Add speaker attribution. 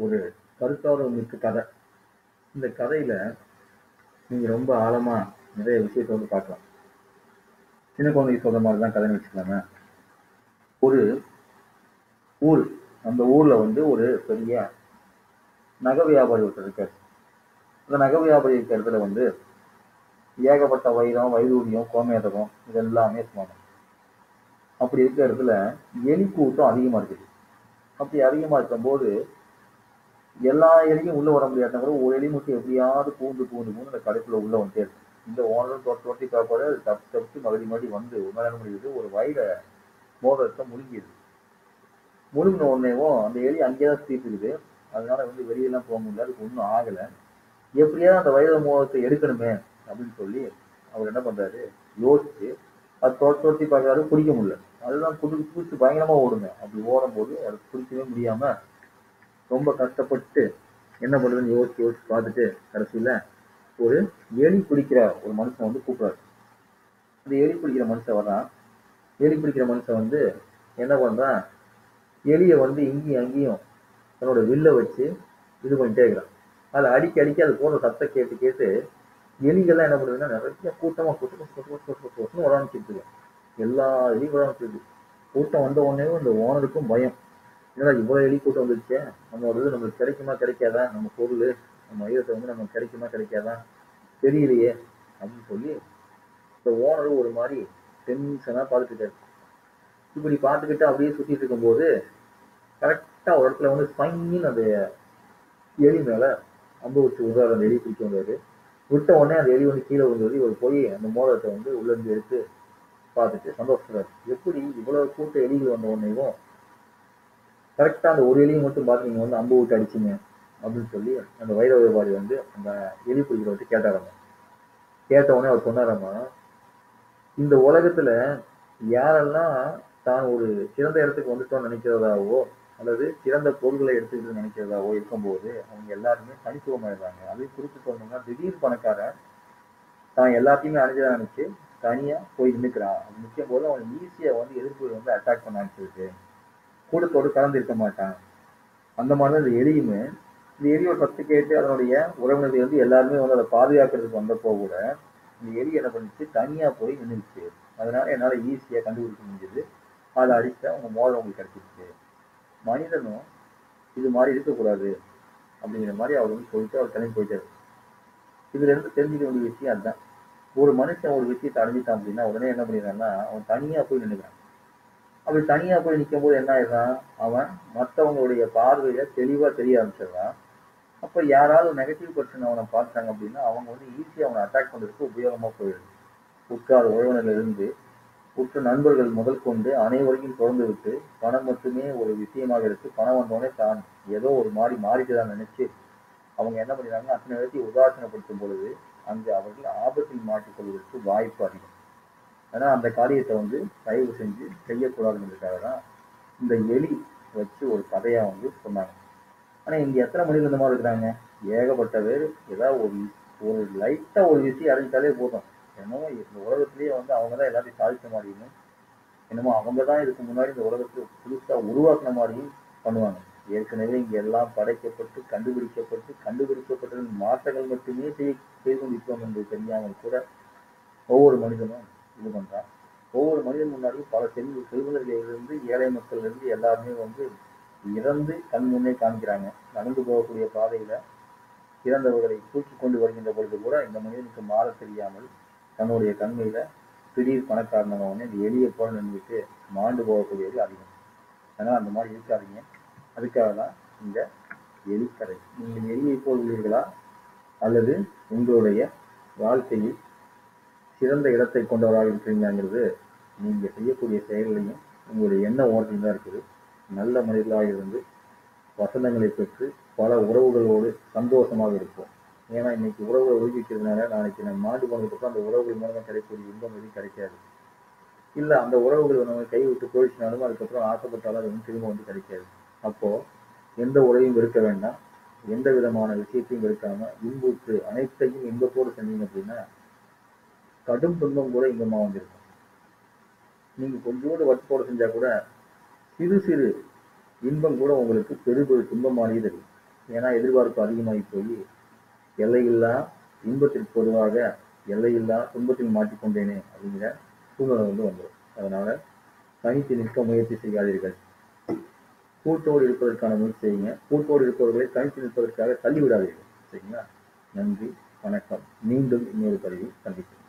Speaker 1: ஒரு கருத்தார்வம் மிக்க கதை இந்த கதையில நீங்க ரொம்ப ஆழமா நிறைய விஷயத்தை வந்து பார்க்கலாம் சின்ன குழந்தைக்கு சொல்ற மாதிரி தான் கதைன்னு வச்சுக்கலாமே ஒரு ஊர் அந்த ஊர்ல வந்து ஒரு பெரிய நகை வியாபாரி ஒருத்தர் இருக்காரு அந்த நகை வியாபாரி இருக்கிற இடத்துல வந்து ஏகப்பட்ட வைரம் வைடூரியம் கோமேதகம் இது எல்லாமே சும்மா அப்படி இருக்கிற இடத்துல எலி கூட்டம் அதிகமா இருக்குது அப்படி அதிகமா இருக்கும்போது எல்லா எலியும் உள்ள வர முடியாத கூட ஒரு எலி மட்டும் எப்படியாவது பூந்து பூந்து பூந்து அந்த கடைக்குள்ள உள்ள வந்துட்டே இருக்கு இந்த ஓனரும் தொட்டி தொட்டி பார்ப்பாரு அது தப்பு தப்பிச்சு மறுபடி மறுபடி வந்து உண்மையான முடியுது ஒரு வயல மோதிரத்தை முழுங்கிடுது முழுங்கின உடனேவும் அந்த எலி அங்கேயே தான் சுத்திட்டு இருக்குது அதனால வந்து வெளியெல்லாம் போக முடியல அதுக்கு ஒன்றும் ஆகலை எப்படியாவது அந்த வயத மோகத்தை எடுக்கணுமே அப்படின்னு சொல்லி அவர் என்ன பண்றாரு யோசிச்சு அது தொட்டி தொட்டி பார்க்கறாரு பிடிக்க முடியல அதுதான் புது பூச்சி பயங்கரமா ஓடுங்க அப்படி ஓடும்போது அது பிடிக்கவே முடியாம ரொம்ப கஷ்டப்பட்டு என்ன பண்றதுன்னு யோசிச்சு யோசிச்சு பார்த்துட்டு கடைசியில ஒரு எலி பிடிக்கிற ஒரு மனுஷன் வந்து கூப்பிடுறாரு அந்த எலி பிடிக்கிற மனுஷன் வர்றான் எலி பிடிக்கிற மனுஷன் வந்து என்ன பண்றான் எலியை வந்து இங்கேயும் அங்கேயும் தன்னோட வில்லை வச்சு இது பண்ணிட்டே இருக்கிறான் அதை அடிக்க அடிக்க அது போன்ற சத்தம் கேட்டு கேட்டு எலிகள்லாம் என்ன பண்ணுதுன்னா நிறைய கூட்டமா கொட்டு கொட்டு கொட்டு கொட்டு கொட்டு கொட்டுன்னு வர ஆரம்பிச்சிருக்கு எல்லா எலியும் வர ஆரம்பிச்சிருக்கு கூட்டம் வந்த உடனே இந்த ஓனருக்கும் பயம் என்னடா இவ்வளவு எலி கூட்டம் வந்துருச்சே நம்மளோட இது நம்மளுக்கு கிடைக்குமா கிடைக்காதா நம்ம பொருள் நம்ம ஐயத்தை வந்து நமக்கு கிடைக்குமா கிடைக்காதா தெரியலையே அப்படின்னு சொல்லி இந்த ஓனர் ஒரு மாதிரி டென்ஷனாக பார்த்துட்டு இருக்காரு இப்படி பார்த்துக்கிட்டு அப்படியே சுத்திட்டு இருக்கும்போது கரெக்டாக ஒரு இடத்துல வந்து ஸ்பைன்னு அந்த எலி மேலே அம்பு வச்சு விடுறாரு அந்த எலி பிடிக்க வந்தாரு விட்ட உடனே அந்த எலி வந்து கீழே விழுந்தது இவர் போய் அந்த மோதிரத்தை வந்து உள்ள இருந்து எடுத்து பார்த்துட்டு சந்தோஷப்படுறாரு எப்படி இவ்வளவு கூட்ட எலிகள் வந்த உடனேவும் கரெக்டாக அந்த ஒரு எலியை மட்டும் பார்த்து நீங்கள் வந்து அம்பு விட்டு அடிச்சிங்க அப்படின்னு சொல்லி அந்த வைர வியாபாரி வந்து அந்த எலி பிடிக்கிறவர்கிட்ட கேட்டாராங்க கேட்ட உடனே அவர் சொன்னாராமா இந்த உலகத்துல யாரெல்லாம் தான் ஒரு சிறந்த இடத்துக்கு வந்துட்டோம்னு நினைக்கிறதாவோ அல்லது சிறந்த பொருள்களை எடுத்துக்கிட்டு நினைக்கிறதாவோ இருக்கும்போது அவங்க எல்லாருமே தனித்துவமாயிடுறாங்க அதையும் குறித்து சொல்லணும்னா திடீர் பணக்காரன் தான் எல்லாத்தையுமே அணிஞ்சதா நினைச்சு தனியா போய் நின்னுக்கிறான் அது நிற்கும் போது அவன் ஈஸியா வந்து எதிர்ப்பு வந்து அட்டாக் பண்ண ஆரம்பிச்சிருக்கு கூட்டத்தோடு கலந்து இருக்க மாட்டான் அந்த மாதிரி தான் இந்த எலியுமே இந்த எலியோட சத்து கேட்டு அதனுடைய உறவினர்கள் வந்து எல்லாருமே வந்து அதை பாதுகாக்கிறதுக்கு வந்தப்போ கூட இந்த எலி என்ன பண்ணிச்சு தனியா போய் நின்றுச்சு அதனால என்னால ஈஸியா கண்டுபிடிக்க முடிஞ்சது அதை அடிச்சா உங்க மோதிரம் உங்களுக்கு கிடைச்சிருச்சு மனிதனும் இது மாதிரி இருக்கக்கூடாது அப்படிங்கிற மாதிரி அவர் வந்து சொல்லிட்டு அவர் கிளம்பி போயிட்டாரு இதுல இருந்து தெரிஞ்சுக்க வேண்டிய விஷயம் அதுதான் ஒரு மனுஷன் ஒரு விஷயத்தை அடைஞ்சிட்டான் அப்படின்னா உடனே என்ன பண்ணிடுறான்னா அவன் தனியா போய் நின்றுக்கிறான் அப்படி தனியா போய் நிற்கும் போது என்ன ஆயிடுறான் அவன் மற்றவங்களுடைய பார்வையில தெளிவா தெரிய ஆரம்பிச்சிடுறான் அப்ப யாராவது நெகட்டிவ் பர்சன் அவனை பார்த்தாங்க அப்படின்னா அவங்க வந்து ஈஸியா அவனை அட்டாக் பண்றதுக்கு உபயோகமா போயிடுது உட்கார் உறவினர்ல இருந்து உற்ற நண்பர்கள் முதல் கொண்டு அனைவரையும் திறந்து விட்டு பணம் மட்டுமே ஒரு விஷயமாக இருக்கு பணம் வந்தோடனே தான் ஏதோ ஒரு மாதிரி மாறிட்டுதான் நினைச்சு அவங்க என்ன பண்ணிடுறாங்க அத்தனை பேர்த்தையும் உதாசனப்படுத்தும் பொழுது அங்கு அவர்கள் ஆபத்தில் மாட்டிக்கொள்வதற்கு வாய்ப்பு அதிகம் ஆனா அந்த காரியத்தை வந்து தயவு செஞ்சு செய்யக்கூடாதுங்கிறதுக்காக தான் இந்த எலி வச்சு ஒரு கதையா வந்து சொன்னாங்க ஆனா இங்க எத்தனை மனிதர் இந்த மாதிரி இருக்கிறாங்க ஏகப்பட்ட பேர் ஏதாவது ஒரு ஒரு லைட்டா ஒரு விஷயம் அடைஞ்சிட்டாலே போதும் என்னமோ இந்த உலகத்திலேயே வந்து அவங்க தான் எல்லாத்தையும் சாதிச்ச மாதிரியும் என்னமோ அவங்க தான் இதுக்கு முன்னாடி இந்த உலகத்தை புதுசா உருவாக்குன மாதிரியும் பண்ணுவாங்க ஏற்கனவே இங்க எல்லாம் படைக்கப்பட்டு கண்டுபிடிக்கப்பட்டு கண்டுபிடிக்கப்பட்ட மாற்றங்கள் மட்டுமே செய்ய செய்து கொண்டிருக்கிறோம் என்று தெரியாமல் கூட ஒவ்வொரு மனிதனும் இது பண்றான் ஒவ்வொரு மனிதன் முன்னாடியும் பல செல்வ செல்வந்தர்களிலிருந்து ஏழை மக்கள்ல இருந்து எல்லாருமே வந்து இறந்து கண் முன்னே காமிக்கிறாங்க நடந்து போகக்கூடிய பாதையில இறந்தவர்களை தூக்கி கொண்டு வருகின்ற பொழுது கூட இந்த மனிதனுக்கு மாற தெரியாமல் தன்னுடைய கண்மையில திடீர் பணக்காரனான உடனே இந்த எளிய போல நின்றுட்டு மாண்டு போகக்கூடியது அதிகம் அதனால அந்த மாதிரி இருக்காதீங்க அதுக்காக தான் இந்த எலிக்கதை நீங்கள் எலியை போல் உள்ளீர்களா அல்லது உங்களுடைய வாழ்க்கையில் சிறந்த இடத்தை கொண்டவராக இருக்கிறீங்கிறது நீங்க செய்யக்கூடிய செயல்களையும் உங்களுடைய எண்ண ஓட்டத்தில் தான் இருக்குது நல்ல மனிதர்களாக இருந்து வசந்தங்களை பெற்று பல உறவுகளோடு சந்தோஷமாக இருப்போம் ஏன்னா இன்னைக்கு உறவுகளை ஒதுக்கிக்கிறதுனால நாளைக்கு நம்ம மாண்டு போனதுக்கப்புறம் அந்த உறவுகள் மூலமா கிடைக்கக்கூடிய இன்பம் எதுவும் கிடைக்காது இல்ல அந்த உறவுகள் நம்ம கை விட்டு போயிடுச்சுனாலும் அதுக்கப்புறம் ஆசைப்பட்டாலும் அது வந்து திரும்ப வந்து கிடைக்காது அப்போ எந்த உறவையும் வெறுக்க வேண்டாம் எந்த விதமான விஷயத்தையும் வெறுக்காம இன்புற்று அனைத்தையும் இன்பத்தோடு செஞ்சீங்க அப்படின்னா கடும் துன்பம் கூட இன்பமா வந்திருக்கும் நீங்க கொஞ்சோடு வற்போடு செஞ்சா கூட சிறு சிறு இன்பம் கூட உங்களுக்கு பெரு பெரு துன்பமானது தெரியும் ஏன்னா எதிர்பார்ப்பு அதிகமாகி போய் எல்லையில்லா இன்பத்திற்கு பொதுவாக எல்லையில்லா துன்பத்தில் மாட்டிக்கொண்டேனே அப்படிங்கிற சூழ்நிலை வந்து வந்துடும் அதனால தனித்து நிற்க முயற்சி செய்யாதீர்கள் கூட்டோடு இருப்பதற்கான முயற்சி செய்யுங்க கூட்டோடு இருப்பவர்களை தனித்து நிற்பதற்காக தள்ளி விடாதீர்கள் சரிங்களா நன்றி வணக்கம் மீண்டும் இன்னொரு பதிவில் சந்திப்போம்